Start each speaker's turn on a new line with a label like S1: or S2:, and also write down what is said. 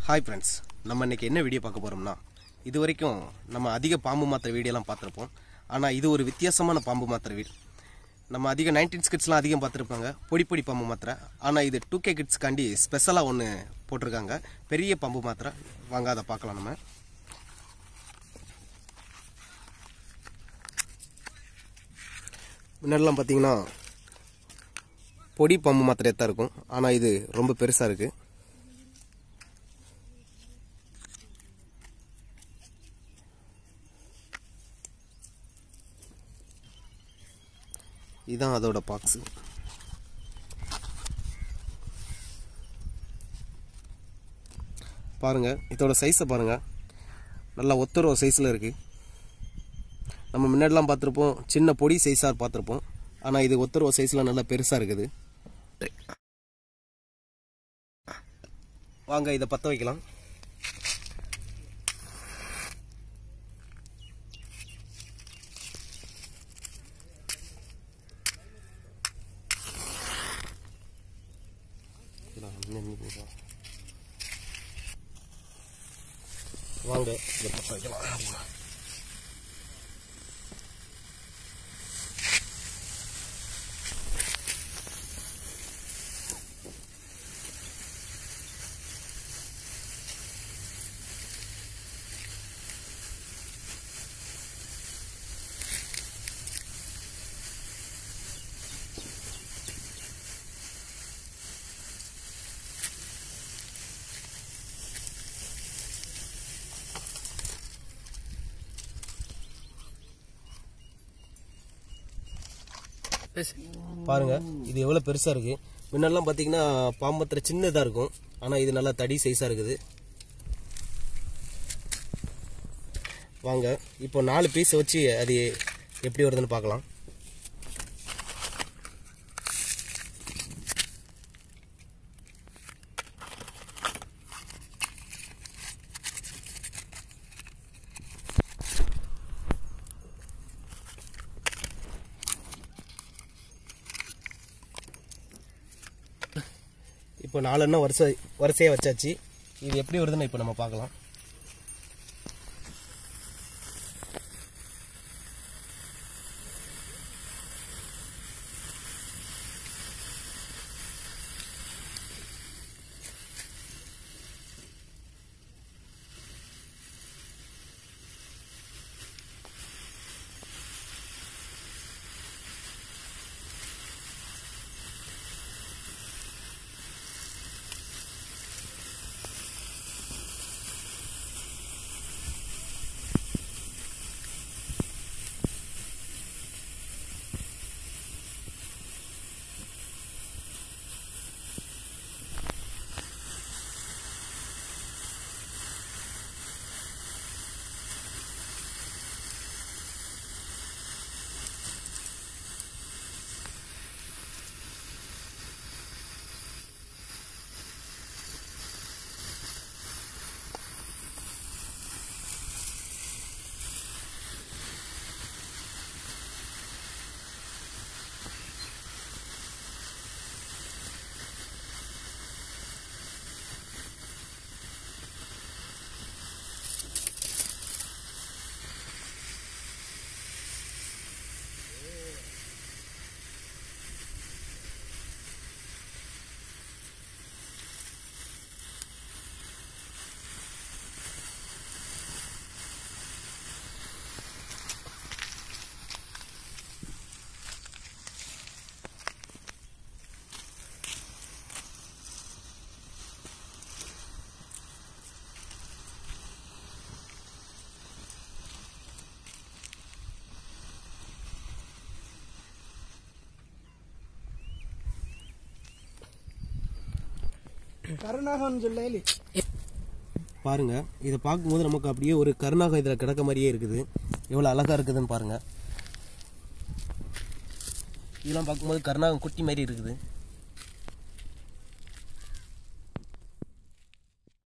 S1: hi friends நம்ம இன்னைக்கு என்ன வீடியோ பார்க்க போகிறோம்னா இது வரைக்கும் நம்ம அதிக பாம்பு மாத்திரை வீடியோலாம் பார்த்துருப்போம் ஆனால் இது ஒரு வித்தியாசமான பாம்பு மாத்திரை வீடு நம்ம அதிக நைன்டீன் கிட்ஸ்லாம் அதிகம் பார்த்துருப்பாங்க பொடி பொடி பாம்பு மாத்திரை ஆனால் இது டூ கே கிட்ஸ்க்காண்டி ஸ்பெஷலாக ஒன்று போட்டிருக்காங்க பெரிய பாம்பு மாத்திரை வாங்க அதை பார்க்கலாம் நம்ம முன்னாடிலாம் பார்த்தீங்கன்னா பொடி பாம்பு மாத்திரையாக தான் இருக்கும் ஆனால் இது ரொம்ப பெருசாக இருக்குது இதுதான் அதோட பாக்ஸு பாருங்க இதோட சைஸை பாருங்க நல்லா ஒத்தரோ சைஸில் இருக்கு நம்ம முன்னாடிலாம் பார்த்துருப்போம் சின்ன பொடி சைஸாக பார்த்துருப்போம் ஆனால் இது ஒத்தரோ சைஸில் நல்லா பெருசாக இருக்குது வாங்க இதை பற்ற வைக்கலாம் வாங்க இதை பற்ற வைக்கலாம் பாருங்க இது எவ்வளவு பெருசா இருக்கு முன்னெல்லாம் பாத்தீங்கன்னா பாம்பத்திர சின்னதா இருக்கும் ஆனா இது நல்லா தடி சைஸா இருக்குது வாங்க இப்போ நாலு பீஸ் வச்சு அது எப்படி வருதுன்னு பார்க்கலாம் இப்போ நாலெண்ணா வரிசை வரிசையாக வச்சாச்சு இது எப்படி வருதுன்னு இப்போ நம்ம பார்க்கலாம்
S2: கருணாகன் சொல்லி
S1: பாருங்க இதை பார்க்கும்போது நமக்கு அப்படியே ஒரு கருணாகம் இதில் கிடக்க மாதிரியே இருக்குது எவ்வளோ அழகா இருக்குதுன்னு பாருங்க இதெல்லாம் பார்க்கும்போது கருணாகம் குட்டி மாதிரி இருக்குது